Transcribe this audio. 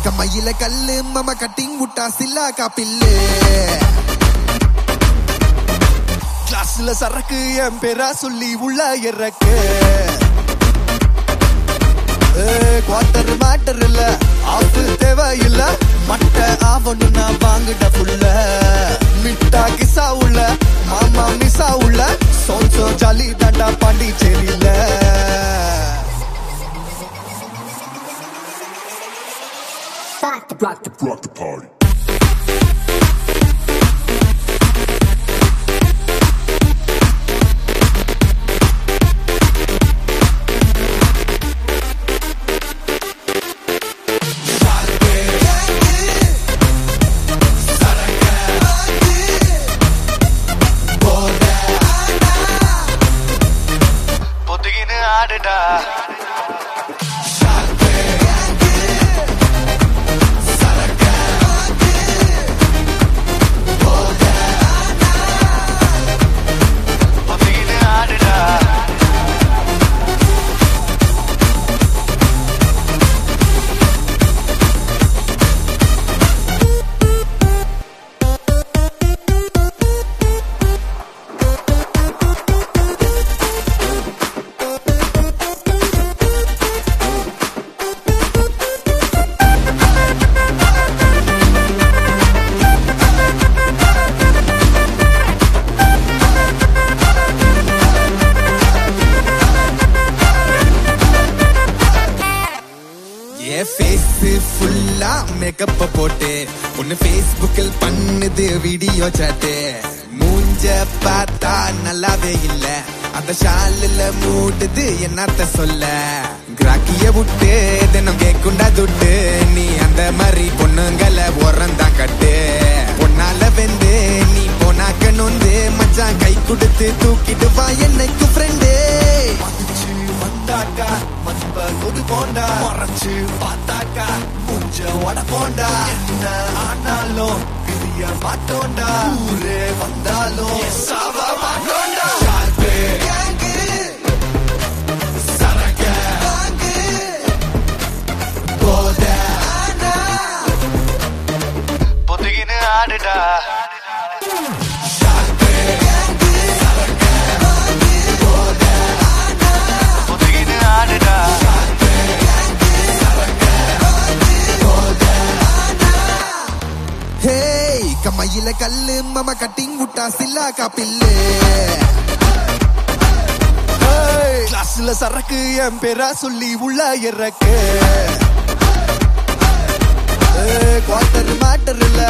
கம்மையில கல்லு மம கட்டிங் விட்டா சில்லா காப்பில்லு கிளாஸ்ல சரக்கு என் பேரா சொல்லி உள்ள இறக்கு குவார்டர் மேட்டர் இல்ல ஆப்பு தேவையில்ல மட்ட ஆவணும்னா வாங்குட புள்ள மிட்டா கிசா உள்ள மாமா மிசா உள்ள சோன்சோ ஜாலி தாண்டா பாண்டிச்சேரியில Rock the, rock the, rock the party. பொத்துக்கின்னு ஆடுடா பொத்துக்கின்னு ஆடுடா என் ஃபேஸ் ஃபுல்லா மேக்கப் போட்டு ஒன்னு ஃபேஸ்புக்கில் பண்ணுது வீடியோ சாட்டு மூஞ்ச பார்த்தா நல்லாவே இல்ல அந்த ஷாலில் மூடுது என்னத்த சொல்ல கிராக்கிய விட்டு தினம் கேக்குண்டா துட்டு நீ அந்த மாதிரி பொண்ணுங்களை உரந்தான் கட்டு பொன்னால வெந்து நீ போனாக்க நொந்து மச்சான் கை கொடுத்து தூக்கிட்டு வா என்னைக்கு ஃப்ரெண்டே வந்தாக்கா மன்ப கொடு போண்டா மறைச்சு பார்த்தாக்கா கொஞ்ச வட போண்டா என்ன ஆனாலும் பிரிய மாட்டோண்டா ஊரே வந்தாலும் சாவ மாட்டோண்டா ஷார்ப்பு, சரக்கு, போதை, பொத்துக்கின்னு ஆடுடா பொத்துக்கின்னு ஆடுடா ஹேய் கம்மையில கல்லு மம கட்டிங் விட்டா சில்லா காப்பில்லு கிளாஸ்ல சரக்கு என் பேரா சொல்லி உள்ள இறக்கு குவார்டர் மேட்டர் இல்ல